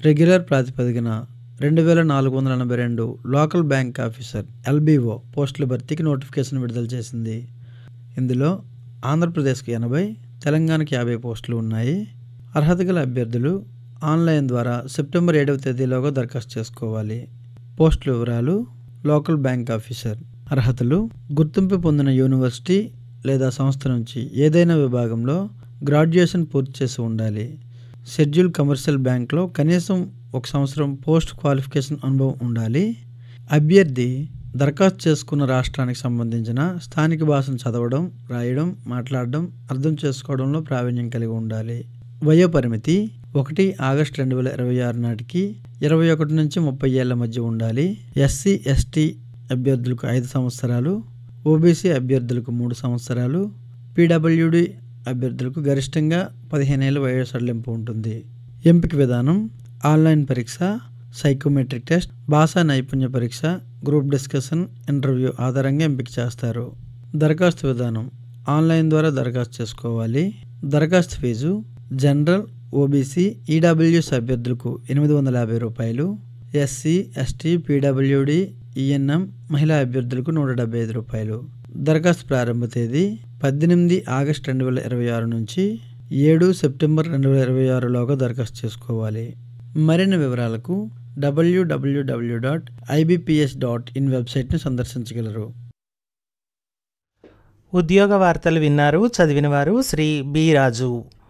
regular ప్రాతిపదికన రెండు వేల నాలుగు వందల ఎనభై రెండు లోకల్ బ్యాంక్ ఆఫీసర్ ఎల్బీఓ పోస్టుల భర్తీకి నోటిఫికేషన్ విడుదల చేసింది ఇందులో ఆంధ్రప్రదేశ్కి ఎనభై తెలంగాణకి యాభై పోస్టులు ఉన్నాయి అర్హత గల అభ్యర్థులు ఆన్లైన్ ద్వారా సెప్టెంబర్ ఏడవ తేదీలోగా దరఖాస్తు చేసుకోవాలి పోస్టుల వివరాలు లోకల్ బ్యాంక్ ఆఫీసర్ అర్హతలు గుర్తింపు పొందిన యూనివర్సిటీ లేదా సంస్థ నుంచి ఏదైనా విభాగంలో గ్రాడ్యుయేషన్ పూర్తి చేసి ఉండాలి షెడ్యూల్ కమర్షియల్ బ్యాంక్లో కనీసం ఒక సంవత్సరం పోస్ట్ క్వాలిఫికేషన్ అనుభవం ఉండాలి అభ్యర్థి దరఖాస్తు చేసుకున్న రాష్ట్రానికి సంబంధించిన స్థానిక భాషను చదవడం రాయడం మాట్లాడడం అర్థం చేసుకోవడంలో ప్రావీణ్యం కలిగి ఉండాలి వయో పరిమితి ఒకటి ఆగస్టు రెండు వేల ఇరవై ఆరు నాటికి ఇరవై ఒకటి నుంచి ముప్పై ఏళ్ల మధ్య ఉండాలి ఎస్సీ ఎస్టీ అభ్యర్థులకు ఐదు సంవత్సరాలు ఓబీసీ అభ్యర్థులకు మూడు సంవత్సరాలు పీడబ్ల్యూడి అభ్యర్థులకు గరిష్టంగా పదిహేను ఏళ్ళ వయసు సడలింపు ఉంటుంది ఎంపిక విధానం ఆన్లైన్ పరీక్ష సైకోమెట్రిక్ టెస్ట్ భాషా నైపుణ్య పరీక్ష గ్రూప్ డిస్కషన్ ఇంటర్వ్యూ ఆధారంగా ఎంపిక చేస్తారు దరఖాస్తు విధానం ఆన్లైన్ ద్వారా దరఖాస్తు చేసుకోవాలి దరఖాస్తు ఫీజు జనరల్ ఓబీసీ ఈడబ్ల్యూఎస్ అభ్యర్థులకు ఎనిమిది వందల యాభై రూపాయలు ఎస్సీ ఎస్టీ పీడబ్ల్యూడి ఈఎన్ఎం మహిళా అభ్యర్థులకు నూట డెబ్బై ఐదు రూపాయలు దరఖాస్తు ప్రారంభ తేదీ పద్దెనిమిది ఆగస్టు రెండు వేల ఇరవై ఆరు నుంచి ఏడు సెప్టెంబర్ రెండు వేల ఇరవై ఆరులోగా దరఖాస్తు చేసుకోవాలి మరిన్ని వివరాలకు డబ్ల్యూడబ్ల్యూడబ్ల్యూ డాట్ ఐబిపిఎస్ డాట్ ఇన్ వెబ్సైట్ని సందర్శించగలరు ఉద్యోగ వార్తలు విన్నారు చదివిన వారు శ్రీ బి రాజు